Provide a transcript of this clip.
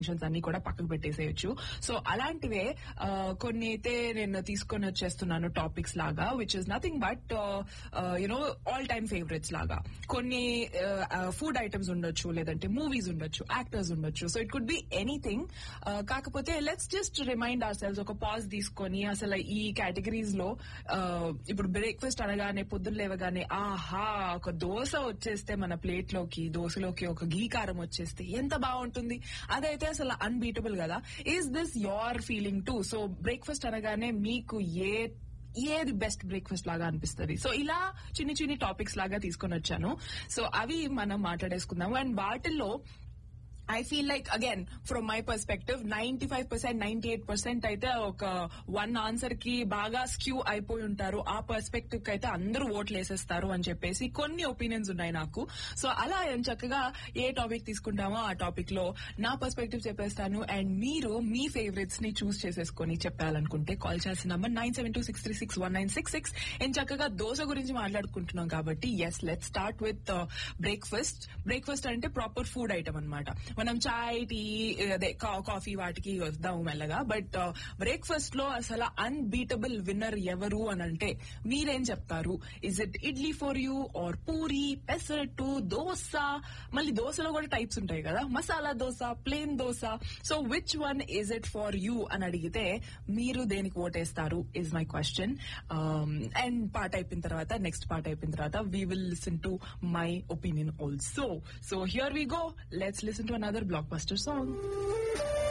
tensions అన్ని కూడా పక్కకు పెట్టేసేయచ్చు సో అలాంటివే ఆ, కొన్ని అయితే నేను తీసుకొని వచ్చేస్తున్నాను టాపిక్స్ లాగా which is nothing but you know all time favourites లాగా కొన్ని ఫుడ్ ఐటమ్స్ ఉండొచ్చు లేదంటే మూవీస్ ఉండొచ్చు యాక్టర్స్ ఉండొచ్చు so it could be anything కాకపోతే let's just remind ourselves ఒక పాజ్ తీసుకొని అసలు ఈ కేటగిరీస్ లో ఆ, ఇప్పుడు బ్రేక్ఫాస్ట్ అనగానే పొద్దున్న లేవగానే ఆహా ఒక దోశ వచ్చేస్తే మన ప్లేట్ లోకి దోశలోకి ఒక గీ కారం వచ్చేస్తే ఎంత బాగుంటుంది అదైతే అసలు అన్బీటబుల్ కదా is this your feeling too so breakfast అనగానే మీకు ఏ ఏది బెస్ట్ బ్రేక్ఫాస్ట్ లాగా అనిపిస్తుంది సో ఇలా చిన్ని చిన్ని టాపిక్స్ లాగా తీసుకొని వచ్చాను సో అవి మనం మాట్లాడేసుకుందాం అండ్ వాటిల్లో I feel like again from my perspective ninety five percent ninety eight percent అయితే ఒక వన్ ఆన్సర్ కి బాగా స్క్యూ అయిపోయి ఉంటారు ఆ పర్స్పెక్టివ్ కి అయితే అందరూ ఓట్లు వేసేస్తారు అని చెప్పేసి కొన్ని ఒపీనియన్స్ ఉన్నాయి నాకు సో అలా ఏం చక్కగా ఏ టాపిక్ తీసుకుంటామో ఆ టాపిక్ లో నా పర్స్పెక్టివ్ చెప్పేస్తాను అండ్ మీరు మీ ఫేవరెట్స్ ని చూస్ చేసేసుకొని చెప్పాలనుకుంటే కాల్ చేసిన number nine seven two six three six one nine six six నేను చక్కగా దోశ గురించి మాట్లాడుకుంటున్నాం కాబట్టి yes let start with breakfast breakfast అంటే ప్రాపర్ ఫుడ్ ఐటమ్ అన్నమాట మనం చాయ్ టీ అదే కా- కాఫీ వాటికి వద్దాము మెల్లగా బట్ బ్రేక్ఫాస్ట్ లో అసలు అన్బీటబుల్ విన్నర్ ఎవరు అని అంటే మీరేం చెప్తారు is it idli for you or puri pesarattu dosa మళ్ళీ దోశలో కూడా టైప్స్ ఉంటాయి కదా masala dosa plain dosa so which one is it for you అని అడిగితే మీరు దేనికి ఓటేస్తారు is my question and part అయిపోయిన తర్వాత నెక్స్ట్ పార్ట్ అయిపోయిన తర్వాత we will listen to my opinion also so here we go let's listen to another blockbuster song